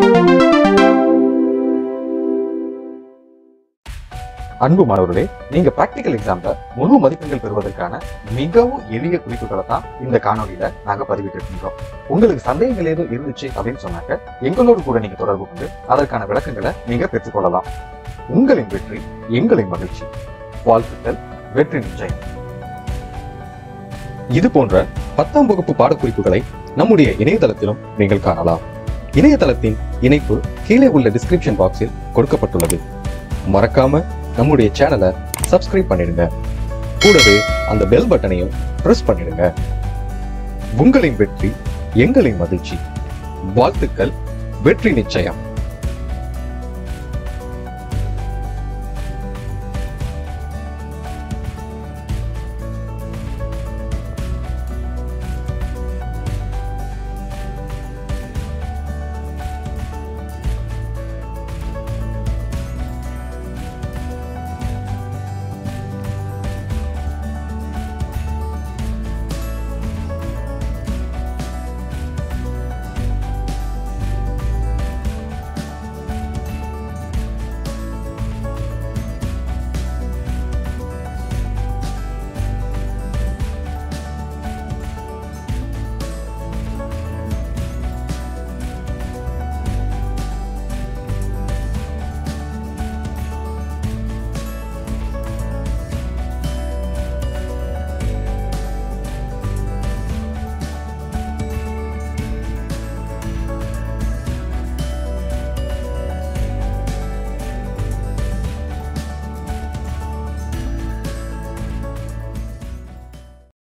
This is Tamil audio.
அன்பு மாணவர்களே நீங்க பிராக்டிகல் எக்ஸாம்ல முழு மதிப்பெண்கள் பெறுவதற்கான மிகவும் எளிய குறிப்புகளை தான் இந்த காணொலியில நாங்க பதிவிட்டு இருக்கின்றோம் உங்களுக்கு சந்தேகங்கள் ஏதும் இருந்துச்சு அப்படின்னு சொன்னாக்க எங்களோடு கூட நீங்க தொடர்பு கொண்டு அதற்கான விளக்கங்களை நீங்க பெற்றுக்கொள்ளலாம் உங்களின் வெற்றி எங்களின் மகிழ்ச்சி வாழ்த்துக்கள் வெற்றி நிச்சயம் இது போன்ற பத்தாம் வகுப்பு பாடக்குறிப்புகளை நம்முடைய இணையதளத்திலும் நீங்கள் காணலாம் இணையதளத்தின் இணைப்பு கீழே உள்ள டிஸ்கிரிப்ஷன் பாக்ஸில் கொடுக்கப்பட்டுள்ளது மறக்காம நம்முடைய சேனலை சப்ஸ்கிரைப் பண்ணிடுங்க கூடவே அந்த பெல் பட்டனையும் பிரஸ் பண்ணிடுங்க உங்களின் வெற்றி எங்களின் மகிழ்ச்சி வாழ்த்துக்கள் வெற்றி நிச்சயம்